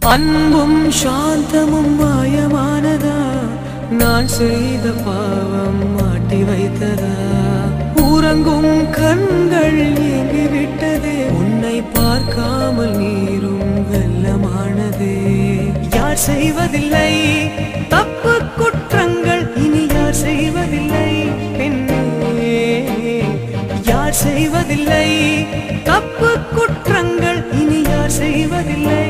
அன்பும் சாந்தமும் மாயமானதா நான் செய்த பாவம் மாட்டி வைத்ததா உறங்கும் கண்கள் ஏங்கிவிட்டதே உன்னை பார்க்காமல் நீரும் வெள்ளமானதே யார் செய்வதில்லை தப்பு குற்றங்கள் இனி யார் செய்வதில்லை பெண்ணே யார் செய்வதில்லை தப்பு குற்றங்கள் இனி யார் செய்வதில்லை